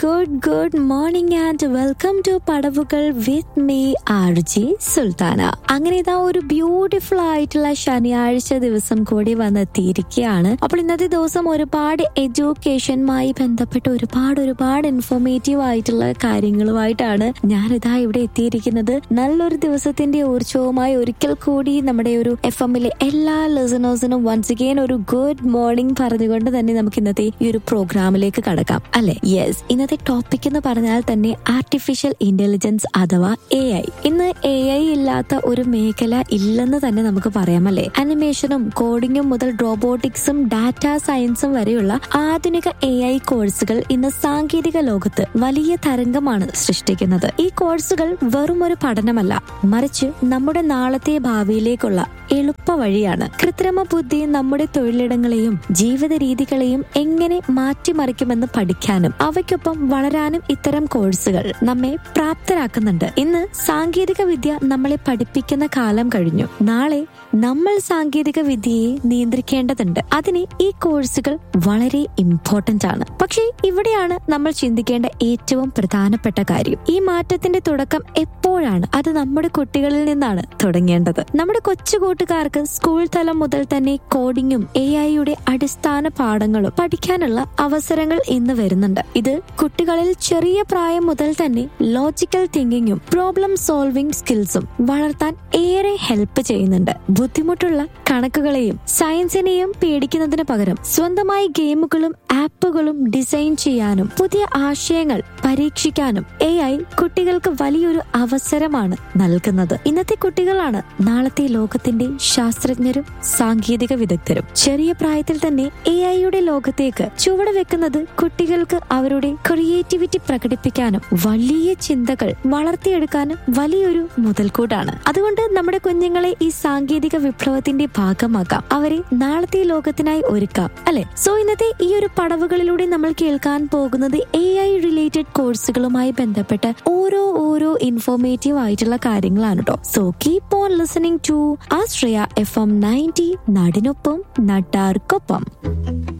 good good morning and welcome to പടവുകൾ with me R G Sultana അങ്ങനെ ഇതാ ഒരു ബ്യൂട്ടിഫുൾ ആയിട്ടുള്ള ശനിയാഴ്ച ദിവസം കൂടി വന്നെത്തിയിരിക്കുകയാണ് അപ്പോൾ ഇന്നത്തെ ദിവസം ഒരുപാട് എഡ്യൂക്കേഷനുമായി ബന്ധപ്പെട്ട് ഒരുപാട് ഒരുപാട് ഇൻഫോർമേറ്റീവ് ആയിട്ടുള്ള കാര്യങ്ങളുമായിട്ടാണ് ഞാനിതാ ഇവിടെ എത്തിയിരിക്കുന്നത് നല്ലൊരു ദിവസത്തിന്റെ ഊർജവുമായി ഒരിക്കൽ കൂടി നമ്മുടെ ഒരു എഫ് എമ്മിലെ എല്ലാ ലിസണേഴ്സിനും വൺസ് അഗെയിൻ ഒരു ഗുഡ് മോർണിംഗ് പറഞ്ഞുകൊണ്ട് തന്നെ നമുക്ക് ഇന്നത്തെ ഈ ഒരു പ്രോഗ്രാമിലേക്ക് കടക്കാം അല്ലെ യെസ് ഇന്നത്തെ ടോപ്പിക് എന്ന് പറഞ്ഞാൽ തന്നെ ആർട്ടിഫിഷ്യൽ ഇന്റലിജൻസ് അഥവാ എ ഐ ഇന്ന് എ ഐ ഇല്ലാത്ത ഒരു മേഖല ഇല്ലെന്ന് തന്നെ നമുക്ക് പറയാം അല്ലെ അനിമേഷനും കോഡിങ്ങും മുതൽ റോബോട്ടിക്സും ഡാറ്റ സയൻസും വരെയുള്ള ആധുനിക എ ഐ കോഴ്സുകൾ ഇന്ന് സാങ്കേതിക ലോകത്ത് വലിയ തരംഗമാണ് സൃഷ്ടിക്കുന്നത് ഈ കോഴ്സുകൾ വെറും ഒരു പഠനമല്ല മറിച്ച് നമ്മുടെ നാളത്തെ ഭാവിയിലേക്കുള്ള എളുപ്പ വഴിയാണ് കൃത്രിമ ബുദ്ധി നമ്മുടെ തൊഴിലിടങ്ങളെയും ജീവിത രീതികളെയും എങ്ങനെ മാറ്റിമറിക്കുമെന്ന് പഠിക്കാനും അവയ്ക്കൊപ്പം വളരാനും ഇത്തരം കോഴ്സുകൾ നമ്മെ പ്രാപ്തരാക്കുന്നുണ്ട് ഇന്ന് സാങ്കേതിക വിദ്യ നമ്മളെ പഠിപ്പിക്കുന്ന കാലം കഴിഞ്ഞു നാളെ നമ്മൾ സാങ്കേതിക വിദ്യയെ നിയന്ത്രിക്കേണ്ടതുണ്ട് അതിന് ഈ കോഴ്സുകൾ വളരെ ഇമ്പോർട്ടന്റ് ആണ് പക്ഷേ ഇവിടെയാണ് നമ്മൾ ചിന്തിക്കേണ്ട ഏറ്റവും പ്രധാനപ്പെട്ട കാര്യം ഈ മാറ്റത്തിന്റെ തുടക്കം എപ്പോഴാണ് അത് നമ്മുടെ കുട്ടികളിൽ നിന്നാണ് തുടങ്ങേണ്ടത് നമ്മുടെ കൊച്ചു കൂട്ടുകാർക്ക് സ്കൂൾ തലം മുതൽ തന്നെ കോഡിങ്ങും എ ഐയുടെ അടിസ്ഥാന പാഠങ്ങളും പഠിക്കാനുള്ള അവസരങ്ങൾ ഇന്ന് വരുന്നുണ്ട് ഇത് കുട്ടികളിൽ ചെറിയ പ്രായം മുതൽ തന്നെ ലോജിക്കൽ തിങ്കിങ്ങും പ്രോബ്ലം സോൾവിംഗ് സ്കിൽസും വളർത്താൻ ഏറെ ഹെൽപ്പ് ചെയ്യുന്നുണ്ട് ബുദ്ധിമുട്ടുള്ള കണക്കുകളെയും സയൻസിനെയും പേടിക്കുന്നതിന് പകരം സ്വന്തമായി ഗെയിമുകളും ആപ്പുകളും ഡിസൈൻ ചെയ്യാനും പുതിയ ആശയങ്ങൾ പരീക്ഷിക്കാനും എ ഐ കുട്ടികൾക്ക് വലിയൊരു അവസരമാണ് നൽകുന്നത് ഇന്നത്തെ കുട്ടികളാണ് നാളത്തെ ലോകത്തിന്റെ ശാസ്ത്രജ്ഞരും സാങ്കേതിക വിദഗ്ധരും ചെറിയ പ്രായത്തിൽ തന്നെ എ ഐയുടെ ലോകത്തേക്ക് ചുവട് വെക്കുന്നത് കുട്ടികൾക്ക് അവരുടെ ക്രിയേറ്റിവിറ്റി പ്രകടിപ്പിക്കാനും വലിയ ചിന്തകൾ വളർത്തിയെടുക്കാനും വലിയൊരു മുതൽക്കൂട്ടാണ് അതുകൊണ്ട് നമ്മുടെ കുഞ്ഞുങ്ങളെ ഈ സാങ്കേതിക വിപ്ലവത്തിന്റെ ഭാഗമാക്കാം അവരെ നാളത്തെ ലോകത്തിനായി ഒരുക്കാം അല്ലെ സോ ഇന്നത്തെ ഈ ഒരു പടവുകളിലൂടെ നമ്മൾ കേൾക്കാൻ പോകുന്നത് എ ഐ റിലേറ്റഡ് കോഴ്സുകളുമായി ബന്ധപ്പെട്ട ഓരോ ഓരോ ഇൻഫോർമേറ്റീവ് ആയിട്ടുള്ള കാര്യങ്ങളാണ് കേട്ടോ so keep on listening to Ashraya F M ninety നാടിനൊപ്പം നട്ടാർക്കൊപ്പം